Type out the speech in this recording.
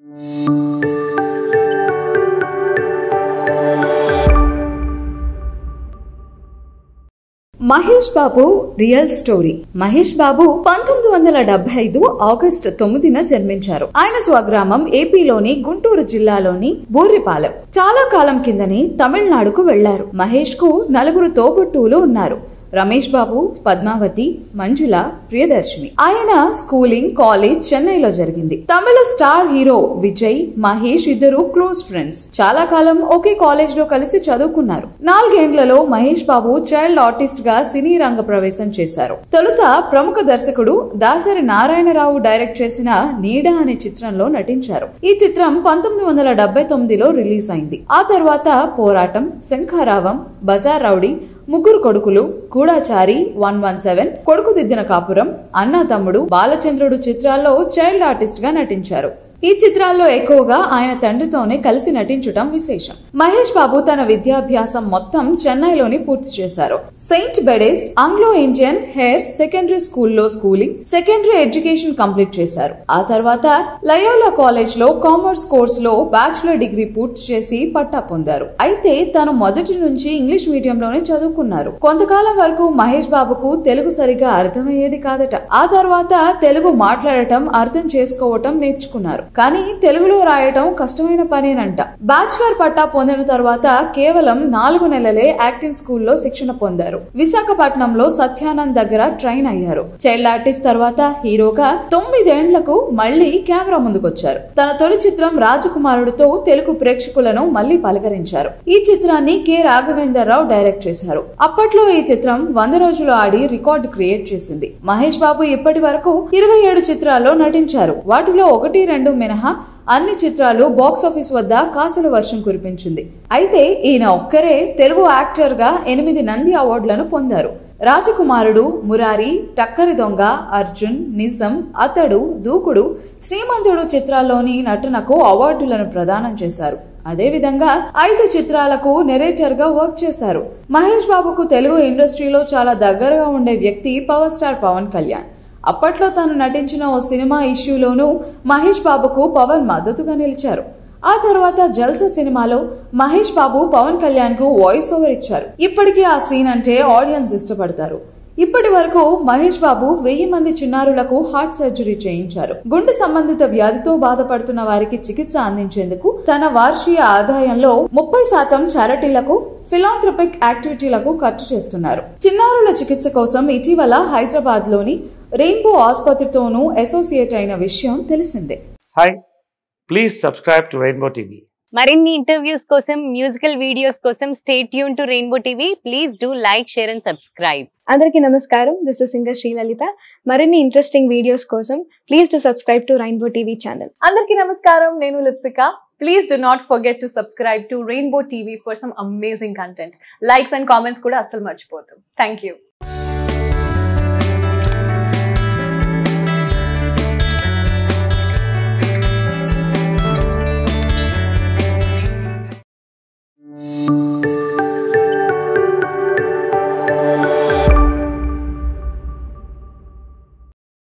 Mahesh Babu real story Mahesh Babu పంతొమ్మిది వందల డెబ్బై ఐదు ఆగస్టు తొమ్మిదిన జన్మించారు ఆయన స్వగ్రామం ఏపీలోని గుంటూరు జిల్లాలోని బూర్రిపాలెం చాలా కాలం కిందనే తమిళనాడుకు వెళ్లారు మహేష్ కు నలుగురు తోబుట్టువులు ఉన్నారు రమేష్ బాబు పద్మావతి మంజుల ప్రియదర్శిని ఆయన స్కూలింగ్ కాలేజ్ చెన్నైలో జరిగింది తమిళ స్టార్ హీరో విజయ్ మహేష్ ఇద్దరు క్లోజ్ ఫ్రెండ్స్ చాలా కాలం ఒకే కాలేజ్ లో కలిసి చదువుకున్నారు నాలుగేండ్లలో మహేష్ బాబు చైల్డ్ ఆర్టిస్ట్ గా సినీ రంగ ప్రవేశం చేశారు తొలుత ప్రముఖ దర్శకుడు దాసరి నారాయణరావు డైరెక్ట్ చేసిన నీడ అనే చిత్రంలో నటించారు ఈ చిత్రం పంతొమ్మిది వందల డెబ్బై తొమ్మిదిలో రిలీజ్ అయింది ఆ తర్వాత పోరాటం శంఖారావం బజార్ రౌడీ ముగ్గురు కొడుకులు గూఢాచారి వన్ వన్ సెవెన్ కొడుకు దిద్దిన కాపురం అన్న తమ్ముడు బాలచంద్రుడు చిత్రాల్లో చైల్డ్ ఆర్టిస్ట్ గా నటించారు ఈ చిత్రాల్లో ఎక్కువగా ఆయన తండ్రితోనే కలిసి నటించడం విశేషం మహేష్ బాబు తన విద్యాభ్యాసం మొత్తం చెన్నైలోని పూర్తి చేశారు saint Bede's Anglo Indian higher secondary స్కూల్లో స్కూలింగ్ సెకండరీ ఎడ్యుకేషన్ కంప్లీట్ చేశారు ఆ తర్వాత లయోలా కాలేజ్ లో కామర్స్ కోర్స్ లో బ్యాచులర్ డిగ్రీ పూర్తి చేసి పట్టా పొందారు అయితే తను మొదటి నుంచి ఇంగ్లీష్ మీడియంలోనే చదువుకున్నారు కొంతకాలం వరకు మహేష్ బాబుకు తెలుగు సరిగా అర్థమయ్యేది కాదట ఆ తర్వాత తెలుగు మాట్లాడటం అర్థం చేసుకోవటం నేర్చుకున్నారు కానీ తెలుగులో రాయటం కష్టమైన పనేనంట బ్యాచులర్ పట్టా పొందిన తర్వాత కేవలం నాలుగు నెలలే యాక్టింగ్ స్కూల్లో శిక్షణ పొందారు విశాఖపట్నంలో సత్యానంద్ దగ్గర ట్రైన్ అయ్యారు చైల్డ్ ఆర్టిస్ట్ తర్వాత హీరోగా తొమ్మిదేండ్లకు మళ్లీ కెమెరా ముందుకొచ్చారు తన తొలి చిత్రం రాజకుమారుడితో తెలుగు ప్రేక్షకులను మళ్లీ పలకరించారు ఈ చిత్రాన్ని కె రాఘవేందర్ రావు డైరెక్ట్ చేశారు అప్పట్లో ఈ చిత్రం వంద రోజులు ఆడి రికార్డు క్రియేట్ చేసింది మహేష్ బాబు ఇప్పటి వరకు ఇరవై ఏడు చిత్రాల్లో నటించారు వాటిలో ఒకటి రెండు మినహా అన్ని చిత్రాలు బాక్స్ ఆఫీస్ వద్ద కాసుల వర్షం కురిపించింది అయితే ఈయన ఒక్కరే తెలుగు యాక్టర్ గా ఎనిమిది నంది అవార్డులను పొందారు రాజకుమారుడు మురారి టక్కరి దొంగ అర్జున్ నిజం అతడు దూకుడు శ్రీమంతుడు చిత్రాల్లోని నటనకు అవార్డులను ప్రదానం చేశారు అదేవిధంగా ఐదు చిత్రాలకు నెరేటర్ గా వర్క్ చేశారు మహేష్ బాబుకు తెలుగు ఇండస్ట్రీలో చాలా దగ్గరగా ఉండే వ్యక్తి పవర్ స్టార్ పవన్ కళ్యాణ్ అప్పట్లో తాను నటించిన ఓ సినిమా ఇష్యూలోనూ మహేష్ బాబుకు పవన్ మద్దతుగా నిలిచారు ఆ తర్వాత జల్సా సినిమాలో మహేష్ బాబు పవన్ కళ్యాణ్ కు వాయిస్ ఓవర్ ఇచ్చారు ఇప్పటికీ ఆ సీన్ అంటే ఆడియన్స్ ఇష్టపడతారు ఇప్పటి వరకు మహేష్ బాబు వెయ్యి మంది చిన్నారులకు హార్ట్ సర్జరీ చేయించారు గుండె సంబంధిత వ్యాధితో బాధపడుతున్న వారికి చికిత్స అందించేందుకు తన వార్షిక ఆదాయంలో ముప్పై శాతం చారిటీలకు ఫిలాంథ్రపిక్ యాక్టివిటీలకు ఖర్చు చేస్తున్నారు చిన్నారుల చికిత్స కోసం ఇటీవల హైదరాబాద్ లోని రెయిన్బో ఆసుపత్రితోనూ అసోసియేట్ అయిన విషయం తెలిసిందే hi please subscribe to Rainbow TV మరిన్ని ఇంటర్వ్యూస్ కోసం మ్యూజికల్ వీడియోస్ కోసం stay tune to Rainbow TV please do like share and subscribe అందరికీ నమస్కారం దిస్ ఇస్ సింగర్ శ్రీలలిత మరిన్ని ఇంట్రెస్టింగ్ వీడియోస్ కోసం please to subscribe to Rainbow TV channel అందరికీ నమస్కారం నేను Lipsika please do not forget to subscribe to Rainbow TV for some amazing content likes and comments కూడా అస్సలు మర్చిపోతాం థ్యాంక్ యూ